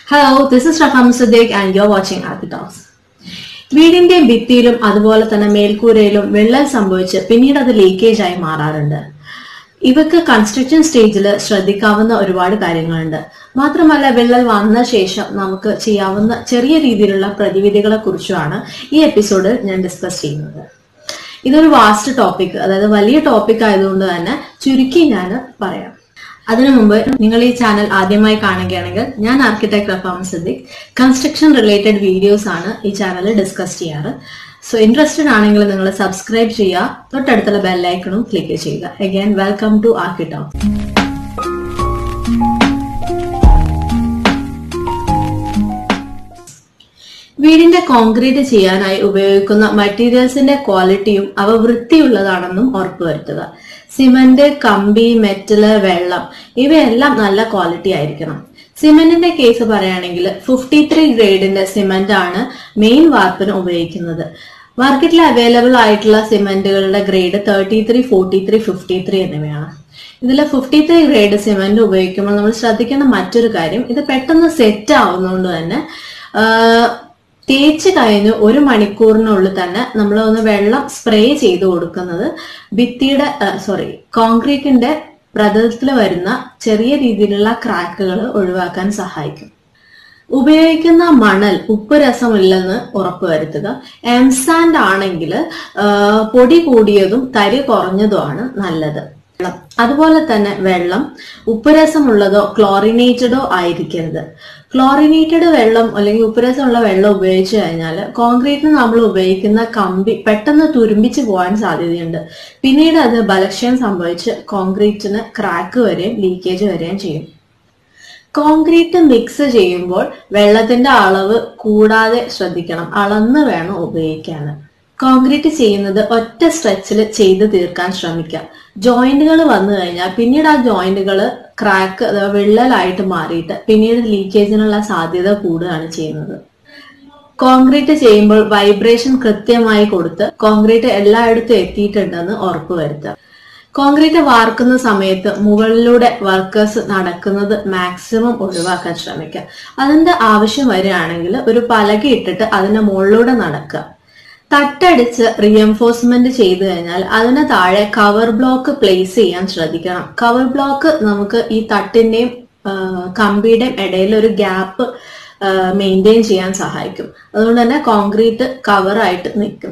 hello this is Rafam Siddique and you are watching ആർക്കിടോക്സ് വീടിന്റെ ഭിത്തിയിലും അതുപോലെ തന്നെ മേൽക്കൂരയിലും വിള്ളൽ സംഭവിച്ച് പിന്നീട് അത് ലീക്കേജ് ആയി മാറാറുണ്ട് ഇവക്ക് കൺസ്ട്രക്ഷൻ സ്റ്റേജിൽ ശ്രദ്ധിക്കാവുന്ന ഒരുപാട് കാര്യങ്ങളുണ്ട് മാത്രമല്ല വിള്ളൽ വന്ന ശേഷം നമുക്ക് ചെയ്യാവുന്ന ചെറിയ രീതിയിലുള്ള പ്രതിവിധികളെ കുറിച്ചുമാണ് ഈ എപ്പിസോഡിൽ ഞാൻ ഡിസ്കസ് ചെയ്യുന്നത് ഇതൊരു വാസ്റ്റ് ടോപ്പിക് അതായത് വലിയ ടോപ്പിക് ആയതുകൊണ്ട് തന്നെ ചുരുക്കി ഞാൻ പറയാം അതിനു മുമ്പ് നിങ്ങൾ ഈ ചാനൽ ആദ്യമായി കാണുകയാണെങ്കിൽ ഞാൻ architect Rafam Siddique construction related videos ആണ് ഈ ചാനലിൽ ഡിസ്കസ് ചെയ്യാറ് സോ ഇൻട്രസ്റ്റഡ് ആണെങ്കിൽ നിങ്ങൾ സബ്സ്ക്രൈബ് ചെയ്യുക തൊട്ടടുത്തുള്ള ബെല്ലൈക്കണും ക്ലിക്ക് ചെയ്യുക അഗൈൻ വെൽക്കം ടു ആർക്കിടോക്ക് വീടിന്റെ കോൺക്രീറ്റ് ചെയ്യാനായി ഉപയോഗിക്കുന്ന മെറ്റീരിയൽസിന്റെ ക്വാളിറ്റിയും അവ വൃത്തിയുള്ളതാണെന്നും ഉറപ്പുവരുത്തുക സിമന്റ് കമ്പി മെറ്റല് വെള്ളം ഇവയെല്ലാം നല്ല ക്വാളിറ്റി ആയിരിക്കണം സിമന്റിന്റെ കേസ് പറയുകയാണെങ്കിൽ ഫിഫ്റ്റി ത്രീ ഗ്രേഡിന്റെ സിമന്റ് ആണ് മെയിൻ വാർപ്പിന് ഉപയോഗിക്കുന്നത് മാർക്കറ്റിൽ അവൈലബിൾ ആയിട്ടുള്ള സിമന്റുകളുടെ grade thirty three forty three fifty three എന്നിവയാണ് ഇതിൽ ഫിഫ്റ്റി ത്രീ ഗ്രേഡ് സിമന്റ് ഉപയോഗിക്കുമ്പോൾ നമ്മൾ ശ്രദ്ധിക്കേണ്ട മറ്റൊരു കാര്യം ഇത് പെട്ടെന്ന് സെറ്റ് ആവുന്നതുകൊണ്ട് തന്നെ തേച്ച് കഴിഞ്ഞ് ഒരു മണിക്കൂറിനുള്ളിൽ തന്നെ നമ്മൾ ഒന്ന് വെള്ളം സ്പ്രേ ചെയ്ത് കൊടുക്കുന്നത് ഭിത്തിയുടെ സോറി കോൺക്രീറ്റിന്റെ പ്രതലത്തിൽ വരുന്ന ചെറിയ രീതിയിലുള്ള ക്രാക്കുകൾ ഒഴിവാക്കാൻ സഹായിക്കും ഉപയോഗിക്കുന്ന മണൽ ഉപ്പ് രസമില്ലെന്ന് ഉറപ്പുവരുത്തുക എംസാൻഡ് ആണെങ്കിൽ പൊടി കൂടിയതും തരി കുറഞ്ഞതുമാണ് നല്ലത് വെള്ളം അതുപോലെ തന്നെ വെള്ളം ഉപ്പുരസമുള്ളതോ ക്ലോറിനേറ്റഡോ ആയിരിക്കരുത് ക്ലോറിനേറ്റഡ് വെള്ളം അല്ലെങ്കിൽ ഉപ്പുരസമുള്ള വെള്ളം ഉപയോഗിച്ചു കഴിഞ്ഞാൽ കോൺക്രീറ്റിന് നമ്മൾ ഉപയോഗിക്കുന്ന കമ്പി പെട്ടെന്ന് തുരുമ്പിച്ച് പോകാൻ സാധ്യതയുണ്ട് പിന്നീട് അത് ബലക്ഷയം സംഭവിച്ച് കോൺക്രീറ്റിന് ക്രാക്ക് വരെയും ലീക്കേജ് വരെയും ചെയ്യും കോൺക്രീറ്റ് മിക്സ് ചെയ്യുമ്പോൾ വെള്ളത്തിന്റെ അളവ് കൂടാതെ ശ്രദ്ധിക്കണം അളന്ന് വേണം ഉപയോഗിക്കാൻ കോൺക്രീറ്റ് ചെയ്യുന്നത് ഒറ്റ സ്ട്രെച്ചിൽ ചെയ്ത് തീർക്കാൻ ശ്രമിക്കാം ജോയിന്റുകൾ വന്നു കഴിഞ്ഞാൽ പിന്നീട് ആ ജോയിന്റുകൾ ക്രാക്ക് അഥവാ വിള്ളലായിട്ട് മാറിയിട്ട് പിന്നീട് ലീക്കേജിനുള്ള സാധ്യത കൂടുകയാണ് ചെയ്യുന്നത് കോൺക്രീറ്റ് ചെയ്യുമ്പോൾ വൈബ്രേഷൻ കൃത്യമായി കൊടുത്ത് കോൺക്രീറ്റ് എല്ലായിടത്തും എത്തിയിട്ടുണ്ടെന്ന് ഉറപ്പുവരുത്തുക കോൺക്രീറ്റ് വാർക്കുന്ന സമയത്ത് മുകളിലൂടെ വർക്കേഴ്സ് നടക്കുന്നത് മാക്സിമം ഒഴിവാക്കാൻ ശ്രമിക്കുക അതിന്റെ ആവശ്യം വരികയാണെങ്കിൽ ഒരു പലക ഇട്ടിട്ട് അതിന്റെ മുകളിലൂടെ നടക്കുക തട്ടടിച്ച് റീഎൻഫോഴ്സ്മെന്റ് ചെയ്തു കഴിഞ്ഞാൽ അതിന് താഴെ കവർ ബ്ലോക്ക് പ്ലേസ് ചെയ്യാൻ ശ്രദ്ധിക്കണം കവർ ബ്ലോക്ക് നമുക്ക് ഈ തട്ടിന്റെയും കമ്പിയുടെയും ഇടയിൽ ഒരു ഗ്യാപ്പ് മെയിൻറ്റെയിൻ ചെയ്യാൻ സഹായിക്കും അതുകൊണ്ട് തന്നെ കോൺക്രീറ്റ് കവറായിട്ട് നിൽക്കും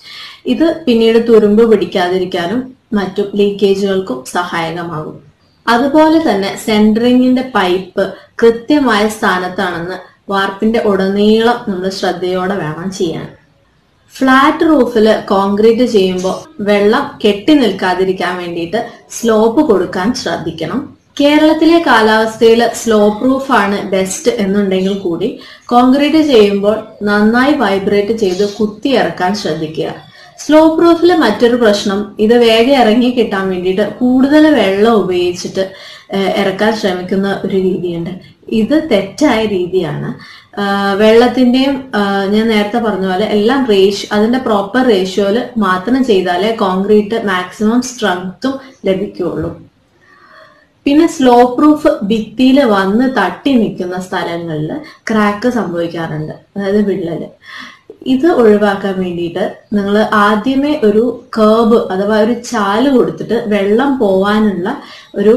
ഇത് പിന്നീട് തുരുമ്പ് പിടിക്കാതിരിക്കാനും മറ്റും ലീക്കേജുകൾക്കും സഹായകമാകും അതുപോലെ തന്നെ സെൻറ്ററിങ്ങിന്റെ പൈപ്പ് കൃത്യമായ സ്ഥാനത്താണെന്ന് വാർപ്പിന്റെ ഉടനീളം നമ്മൾ ശ്രദ്ധയോടെ വേണം ചെയ്യാൻ ഫ്ലാറ്റ് റൂഫിൽ കോൺക്രീറ്റ് ചെയ്യുമ്പോൾ വെള്ളം കെട്ടി നിൽക്കാതിരിക്കാൻ വേണ്ടിയിട്ട് സ്ലോപ്പ് കൊടുക്കാൻ ശ്രദ്ധിക്കണം കേരളത്തിലെ കാലാവസ്ഥയിൽ സ്ലോപ്പ് പ്രൂഫ് ആണ് ബെസ്റ്റ് എന്നുണ്ടെങ്കിൽ കൂടി കോൺക്രീറ്റ് ചെയ്യുമ്പോൾ നന്നായി വൈബ്രേറ്റ് ചെയ്ത് കുത്തി ഇറക്കാൻ ശ്രദ്ധിക്കുക സ്ലോപ്പ് പ്രൂഫിൽ മറ്റൊരു പ്രശ്നം ഇത് വേഗം ഇറങ്ങി കിട്ടാൻ വേണ്ടിയിട്ട് കൂടുതൽ വെള്ളം ഉപയോഗിച്ചിട്ട് ഇറക്കാൻ ശ്രമിക്കുന്ന ഒരു രീതിയുണ്ട് ഇത് തെറ്റായ രീതിയാണ് വെള്ളത്തിന്റെയും ഞാൻ നേരത്തെ പറഞ്ഞ പോലെ എല്ലാം റേഷ്യോ അതിന്റെ പ്രോപ്പർ റേഷ്യോയിൽ മാത്രം ചെയ്താലേ കോൺക്രീറ്റ് മാക്സിമം സ്ട്രെങ്ത്തും ലഭിക്കുകയുള്ളൂ പിന്നെ സ്ലോ പ്രൂഫ് ഭിത്തിയിൽ വന്ന് തട്ടി നിൽക്കുന്ന സ്ഥലങ്ങളിൽ ക്രാക്ക് സംഭവിക്കാറുണ്ട് അതായത് വിള്ളല് ഇത് ഒഴിവാക്കാൻ വേണ്ടിയിട്ട് നിങ്ങൾ ആദ്യമേ ഒരു കേബ് അഥവാ ഒരു ചാല് കൊടുത്തിട്ട് വെള്ളം പോവാനുള്ള ഒരു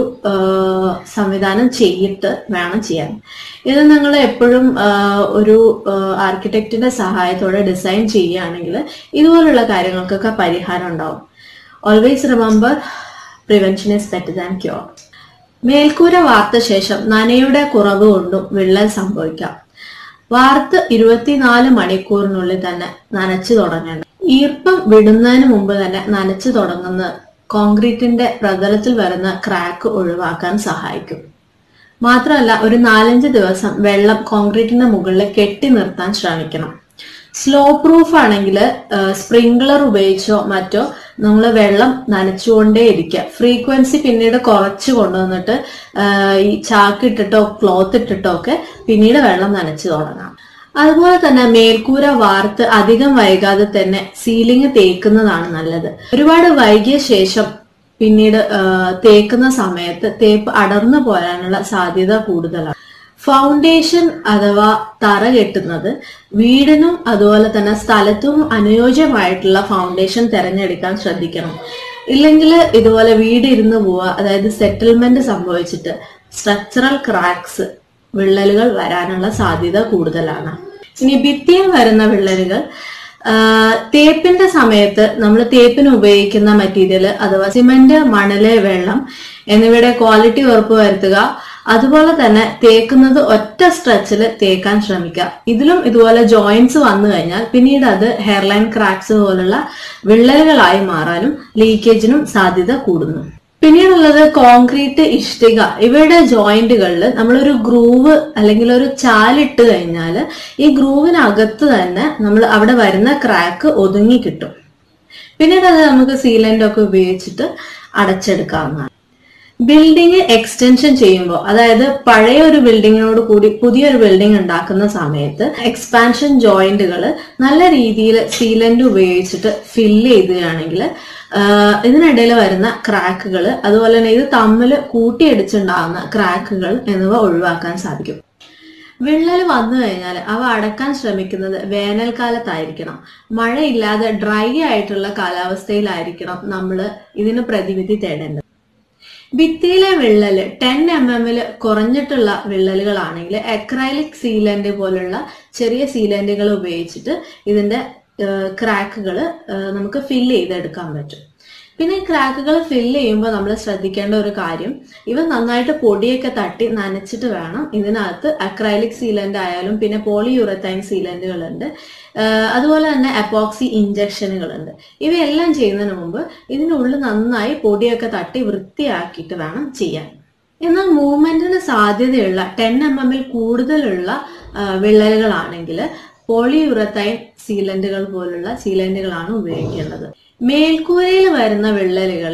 സംവിധാനം ചെയ്തിട്ട് വേണം ചെയ്യാൻ ഇത് നിങ്ങൾ എപ്പോഴും ഒരു ആർക്കിടെക്റ്റിന്റെ സഹായത്തോടെ ഡിസൈൻ ചെയ്യുകയാണെങ്കിൽ ഇതുപോലുള്ള കാര്യങ്ങൾക്കൊക്കെ പരിഹാരം ഉണ്ടാവും always remember prevention is better than cure മേൽക്കൂര വാർത്ത ശേഷം നനയുടെ കുറവ് കൊണ്ടും വിള്ളൽ സംഭവിക്കാം വാർത്ത് ഇരുപത്തിനാല് മണിക്കൂറിനുള്ളിൽ തന്നെ നനച്ചു തുടങ്ങണം ഈർപ്പം വിടുന്നതിന് മുമ്പ് തന്നെ നനച്ചു തുടങ്ങുന്ന കോൺക്രീറ്റിന്റെ പ്രതലത്തിൽ വരുന്ന ക്രാക്ക് ഒഴിവാക്കാൻ സഹായിക്കും മാത്രമല്ല ഒരു നാലഞ്ച് ദിവസം വെള്ളം കോൺക്രീറ്റിന്റെ മുകളിൽ കെട്ടി നിർത്താൻ ശ്രമിക്കണം സ്ലോ പ്രൂഫ് ആണെങ്കിൽ സ്പ്രിംഗ്ലർ ഉപയോഗിച്ചോ മറ്റോ നമ്മൾ വെള്ളം നനച്ചുകൊണ്ടേ ഇരിക്കുക ഫ്രീക്വൻസി പിന്നീട് കുറച്ച് കൊണ്ടുവന്നിട്ട് ഈ ചാക്ക് ഇട്ടിട്ടോ ക്ലോത്ത് ഇട്ടിട്ടോ ഒക്കെ പിന്നീട് വെള്ളം നനച്ചു തുടങ്ങാം അതുപോലെ തന്നെ മേൽക്കൂര വാർത്ത് അധികം വൈകാതെ തന്നെ സീലിംഗ് തേക്കുന്നതാണ് നല്ലത് ഒരുപാട് വൈകിയ ശേഷം പിന്നീട് തേക്കുന്ന സമയത്ത് തേപ്പ് അടർന്നു പോരാനുള്ള സാധ്യത കൂടുതലാണ് ഫൗണ്ടേഷൻ അഥവാ തറ കെട്ടുന്നത് വീടിനും അതുപോലെ തന്നെ സ്ഥലത്തും അനുയോജ്യമായിട്ടുള്ള ഫൗണ്ടേഷൻ തിരഞ്ഞെടുക്കാൻ ശ്രദ്ധിക്കണം ഇല്ലെങ്കിൽ ഇതുപോലെ വീട് ഇരുന്ന് പോവുക അതായത് സെറ്റിൽമെന്റ് സംഭവിച്ചിട്ട് സ്ട്രക്ചറൽ ക്രാക്സ് വിള്ളലുകൾ വരാനുള്ള സാധ്യത കൂടുതലാണ് ഇനി ഭിത്തിയിൽ വരുന്ന വിള്ളലുകൾ ആ, തേപ്പിന്റെ സമയത്ത് നമ്മൾ തേപ്പിന് ഉപയോഗിക്കുന്ന മെറ്റീരിയൽ അഥവാ സിമന്റ് മണല് വെള്ളം എന്നിവയുടെ ക്വാളിറ്റി ഉറപ്പുവരുത്തുക അതുപോലെ തന്നെ തേക്കുന്നത് ഒറ്റ സ്ട്രെച്ചിൽ തേക്കാൻ ശ്രമിക്കുക ഇതിലും ഇതുപോലെ ജോയിന്റ്സ് വന്നു കഴിഞ്ഞാൽ പിന്നീട് അത് ഹെയർലൈൻ ക്രാക്സ് പോലുള്ള വിള്ളലുകളായി മാറാനും ലീക്കേജിനും സാധ്യത കൂടുന്നു പിന്നീടുള്ളത് കോൺക്രീറ്റ് ഇഷ്ടിക ഇവയുടെ ജോയിന്റുകളിൽ നമ്മളൊരു ഗ്രൂവ് അല്ലെങ്കിൽ ഒരു ചാലിട്ട് കഴിഞ്ഞാൽ ഈ ഗ്രൂവിനകത്ത് തന്നെ നമ്മൾ അവിടെ വരുന്ന ക്രാക്ക് ഒതുങ്ങി കിട്ടും പിന്നീട് അത് നമുക്ക് സീലന്റ് ഒക്കെ ഉപയോഗിച്ചിട്ട് അടച്ചെടുക്കാവുന്നതാണ് ബിൽഡിംഗ് എക്സ്റ്റൻഷൻ ചെയ്യുമ്പോൾ അതായത് പഴയ ഒരു ബിൽഡിങ്ങിനോട് കൂടി പുതിയൊരു ബിൽഡിംഗ് ഉണ്ടാക്കുന്ന സമയത്ത് എക്സ്പാൻഷൻ ജോയിന്റുകൾ നല്ല രീതിയിൽ സീലന്റ് ഉപയോഗിച്ചിട്ട് ഫില്ല് ചെയ്തുകയാണെങ്കിൽ ഇതിനിടയിൽ വരുന്ന ക്രാക്കുകൾ അതുപോലെ തന്നെ ഇത് തമ്മിൽ കൂട്ടിയടിച്ചുണ്ടാകുന്ന ക്രാക്കുകൾ എന്നിവ ഒഴിവാക്കാൻ സാധിക്കും വിള്ളൽ വന്നു കഴിഞ്ഞാൽ അവ അടക്കാൻ ശ്രമിക്കുന്നത് വേനൽക്കാലത്തായിരിക്കണം മഴയില്ലാതെ ഡ്രൈ ആയിട്ടുള്ള കാലാവസ്ഥയിലായിരിക്കണം നമ്മൾ ഇതിന് പ്രതിവിധി തേടേണ്ടത് ഭിത്തിയിലെ വിള്ളല് ടെൻ എം എമ്മിൽ കുറഞ്ഞിട്ടുള്ള വിള്ളലുകളാണെങ്കിൽ അക്രൈലിക് സീലന്റ് പോലുള്ള ചെറിയ സീലന്റുകൾ ഉപയോഗിച്ചിട്ട് ഇതിന്റെ ക്രാക്കുകൾ നമുക്ക് ഫില്ല് ചെയ്തെടുക്കാൻ പറ്റും പിന്നെ ഈ ക്രാക്കുകൾ ഫില്ല് ചെയ്യുമ്പോൾ നമ്മൾ ശ്രദ്ധിക്കേണ്ട ഒരു കാര്യം ഇവ നന്നായിട്ട് പൊടിയൊക്കെ തട്ടി നനച്ചിട്ട് വേണം ഇതിനകത്ത് അക്രൈലിക് സീലന്റ് ആയാലും പിന്നെ പോളിയൂറത്തൈൻ സീലന്റുകളുണ്ട് അതുപോലെ തന്നെ അപ്പോക്സി ഇഞ്ചക്ഷനുകളുണ്ട് ഇവയെല്ലാം ചെയ്യുന്നതിന് മുമ്പ് ഇതിനുള്ളിൽ നന്നായി പൊടിയൊക്കെ തട്ടി വൃത്തിയാക്കിയിട്ട് വേണം ചെയ്യാൻ എന്നാൽ മൂവ്മെന്റിന് സാധ്യതയുള്ള ടെൻ എം എമ്മിൽ കൂടുതലുള്ള ആ, വിള്ളലുകളാണെങ്കിൽ പോളിയുറത്തൈൻ സീലന്റുകൾ പോലുള്ള സീലന്റുകളാണ് ഉപയോഗിക്കേണ്ടത് മേൽക്കൂരയിൽ വരുന്ന വിള്ളലുകൾ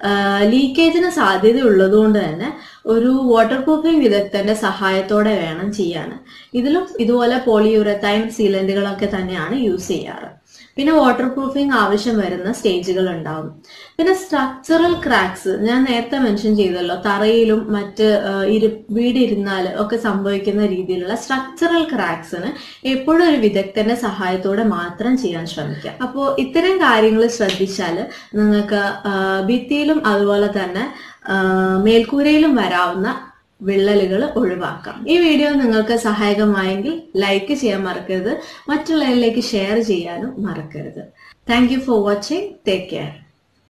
ലീക്കേജിന് സാധ്യത ഉള്ളതുകൊണ്ട് തന്നെ ഒരു വാട്ടർ പ്രൂഫിംഗ് വിദഗ്ധന്റെ സഹായത്തോടെ വേണം ചെയ്യാൻ ഇതിലും ഇതുപോലെ പോളിയുറത്തൈൻ സീലന്റുകളൊക്കെ തന്നെയാണ് യൂസ് ചെയ്യാറ് പിന്നെ വാട്ടർ പ്രൂഫിംഗ് ആവശ്യം വരുന്ന സ്റ്റേജുകൾ ഉണ്ടാവും പിന്നെ സ്ട്രക്ചറൽ ക്രാക്സ് ഞാൻ നേരത്തെ മെൻഷൻ ചെയ്തല്ലോ തറയിലും മറ്റ് ആ, ഇരു വീടിരുന്നാൽ ഒക്കെ സംഭവിക്കുന്ന രീതിയിലുള്ള സ്ട്രക്ചറൽ ക്രാക്സിന് എപ്പോഴും ഒരു വിദഗ്ധന്റെ സഹായത്തോടെ മാത്രം ചെയ്യാൻ ശ്രമിക്കുക അപ്പോൾ ഇത്തരം കാര്യങ്ങൾ ശ്രദ്ധിച്ചാൽ നിങ്ങൾക്ക് ആ, ഭിത്തിയിലും അതുപോലെ തന്നെ ആ, മേൽക്കൂരയിലും വരാവുന്ന വിള്ളലുകൾ ഒഴിവാക്കാം ഈ വീഡിയോ നിങ്ങൾക്ക് സഹായകമായെങ്കിൽ ലൈക്ക് ചെയ്യാൻ മറക്കരുത് മറ്റുള്ളവരിലേക്ക് ഷെയർ ചെയ്യാനും മറക്കരുത് thank you for watching take care